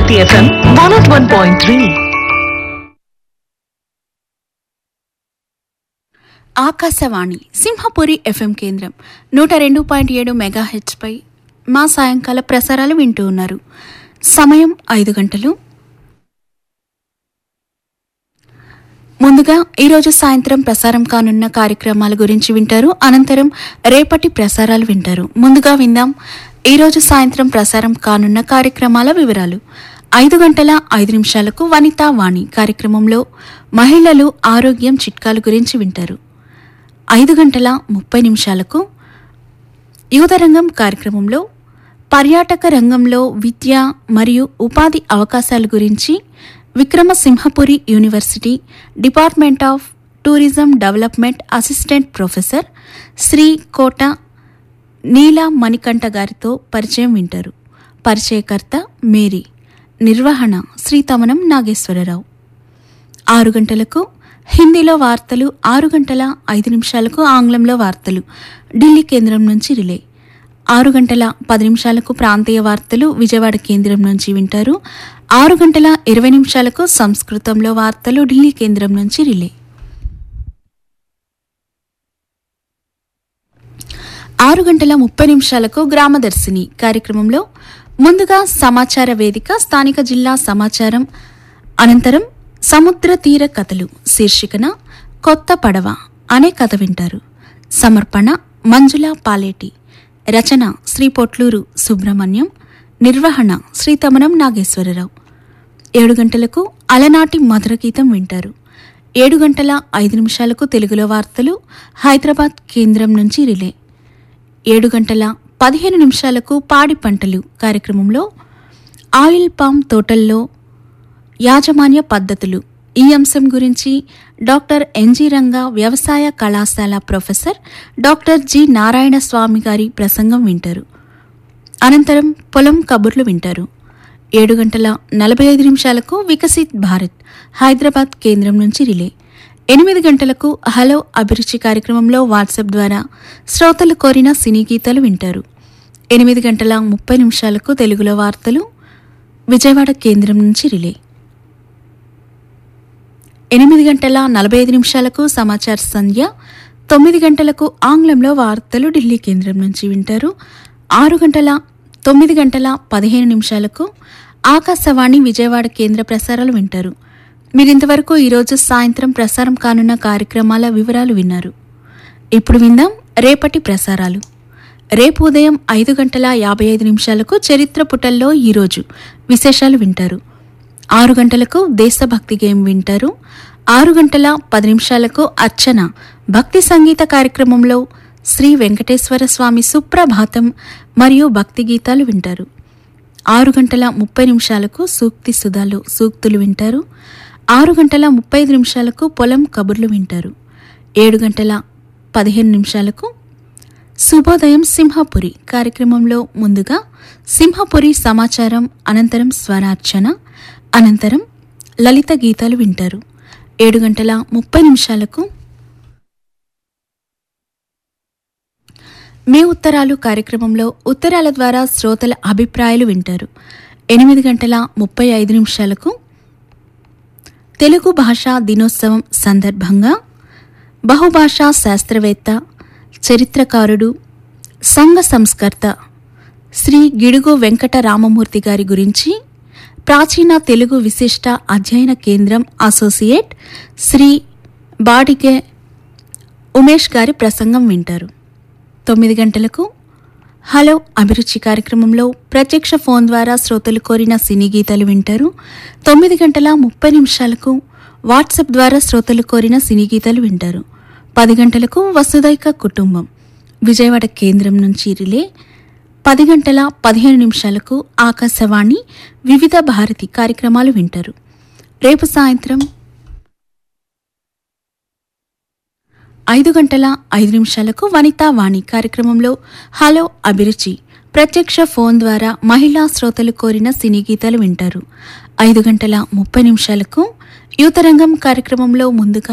Shakti FM one not one point three Akashvani Simhapuri FM కేంద్రం నూట రెండు పాయింట్ ఏడు మెగాహెచ్పై మా సాయంకాల ప్రసారాలు వింటూ ఉన్నారు సమయం ఐదు గంటలు ముందుగా ఈరోజు సాయంత్రం ప్రసారం కానున్న కార్యక్రమాల గురించి వింటారు అనంతరం రేపటి ప్రసారాలు వింటారు ముందుగా విందాం ఈరోజు సాయంత్రం ప్రసారం కానున్న కార్యక్రమాల వివరాలు ఐదు గంటల ఐదు నిమిషాలకు వనితా వాణి కార్యక్రమంలో మహిళలు ఆరోగ్యం చిట్కాల గురించి వింటారు ఐదు గంటల ముప్పై నిమిషాలకు యువతరంగం కార్యక్రమంలో పర్యాటక రంగంలో విద్య మరియు ఉపాధి అవకాశాల గురించి Vikramasimhapuri university department of tourism development assistant professor Shri Kota Neela Manikanta గారితో పరిచయం వింటారు పరిచయకర్త మేరీ నిర్వహణ శ్రీతమనం నాగేశ్వరరావు ఆరు గంటలకు హిందీలో వార్తలు ఆరు గంటల ఐదు నిమిషాలకు ఆంగ్లంలో వార్తలు ఢిల్లీ కేంద్రం నుంచి రిలే ఆరు గంటల పది నిమిషాలకు ప్రాంతీయ వార్తలు విజయవాడ కేంద్రం నుంచి వింటారు ఆరు గంటల ఇరవై నిమిషాలకు సంస్కృతంలో వార్తలు ఢిల్లీ కేంద్రం నుంచి రిలే ఆరు గంటల ముప్పై నిమిషాలకు గ్రామదర్శిని కార్యక్రమంలో ముందుగా సమాచార వేదిక స్థానిక జిల్లా సమాచారం అనంతరం సముద్ర తీర కథలు శీర్షికన కొత్త పడవ అనే కథ వింటారు సమర్పణ మంజుల పాలేటి రచన శ్రీ పొట్లూరు సుబ్రహ్మణ్యం నిర్వహణ శ్రీతమనం నాగేశ్వరరావు ఏడు గంటలకు అలనాటి మధుర గీతం వింటారు ఏడు గంటల ఐదు నిమిషాలకు తెలుగులో వార్తలు హైదరాబాద్ కేంద్రం నుంచి రిలే ఏడు గంటల పదిహేను నిమిషాలకు పాడి పంటలు కార్యక్రమంలో ఆయిల్ పామ్ తోటల్లో యాజమాన్య పద్ధతులు ఈ అంశం గురించి డాక్టర్ ఎన్జి రంగా వ్యవసాయ కళాశాల professor doctor G Narayana Swamy గారి ప్రసంగం వింటారు అనంతరం పొలం కబుర్లు వింటారు ఏడు గంటల నలభై ఐదు నిమిషాలకు వికసిత్ భారత్ హైదరాబాద్ కేంద్రం నుంచి రిలే ఎనిమిది గంటలకు హలో అభిరుచి కార్యక్రమంలో వాట్సాప్ ద్వారా శ్రోతలు కోరిన సినీ గీతాలు వింటారు ఎనిమిది గంటల ముప్పై నిమిషాలకు తెలుగులో వార్తలు విజయవాడ కేంద్రం నుంచి రిలే ఎనిమిది గంటల నలభై ఐదు నిమిషాలకు సమాచార సంధ్య తొమ్మిది గంటలకు ఆంగ్లంలో వార్తలు ఢిల్లీ కేంద్రం నుంచి వింటారు ఆరు గంటల తొమ్మిది గంటల పదిహేను నిమిషాలకు ఆకాశవాణి విజయవాడ కేంద్ర ప్రసారాలు వింటారు మీరింతవరకు ఈరోజు సాయంత్రం ప్రసారం కానున్న కార్యక్రమాల వివరాలు విన్నారు ఇప్పుడు విందాం రేపటి ప్రసారాలు రేపు ఉదయం ఐదు గంటల యాభై ఐదు నిమిషాలకు చరిత్ర పుటల్లో ఈరోజు విశేషాలు వింటారు ఆరు గంటలకు దేశభక్తి గేమ్ వింటారు ఆరు గంటల పది నిమిషాలకు అర్చన భక్తి సంగీత కార్యక్రమంలో శ్రీ వెంకటేశ్వర స్వామి సుప్రభాతం మరియు భక్తి గీతాలు వింటారు ఆరు గంటల ముప్పై నిమిషాలకు సూక్తి సుధాలు సూక్తులు వింటారు ఆరు గంటల ముప్పై ఐదు నిమిషాలకు పొలం కబుర్లు వింటారు ఏడు గంటల పదిహేను నిమిషాలకు శుభోదయం సింహపురి కార్యక్రమంలో ముందుగా సింహపురి సమాచారం అనంతరం స్వరార్చన అనంతరం లలిత గీతాలు వింటారు ఏడు గంటల ముప్పై నిమిషాలకు మీ ఉత్తరాలు కార్యక్రమంలో ఉత్తరాల ద్వారా శ్రోతల అభిప్రాయాలు వింటారు ఎనిమిది గంటల ముప్పై ఐదు నిమిషాలకు తెలుగు భాషా దినోత్సవం సందర్భంగా బహుభాషా శాస్త్రవేత్త చరిత్రకారుడు సంఘ సంస్కర్త శ్రీ గిడుగు వెంకట రామమూర్తి గారి గురించి ప్రాచీన తెలుగు విశిష్ట అధ్యయన కేంద్రం అసోసియేట్ శ్రీ బాడిగే ఉమేష్ గారి ప్రసంగం వింటారు తొమ్మిది గంటలకు హలో అభిరుచి కార్యక్రమంలో ప్రత్యక్ష ఫోన్ ద్వారా శ్రోతలు కోరిన సినీ గీతాలు వింటారు తొమ్మిది గంటల ముప్పై నిమిషాలకు వాట్సాప్ ద్వారా శ్రోతలు కోరిన సినీ గీతాలు వింటారు పది గంటలకు వసుదైక కుటుంబం విజయవాడ కేంద్రం నుంచి రిలే పది గంటల పదిహేను నిమిషాలకు ఆకాశవాణి వివిధ భారతి కార్యక్రమాలు వింటారు రేపు సాయంత్రం ఐదు గంటల ఐదు నిమిషాలకు వనితా వాణి కార్యక్రమంలో హలో అభిరుచి ప్రత్యక్ష ఫోన్ ద్వారా మహిళా శ్రోతలు కోరిన సినీ గీతాలు వింటారు ఐదు గంటల ముప్పై నిమిషాలకు యువతరంగం కార్యక్రమంలో ముందుగా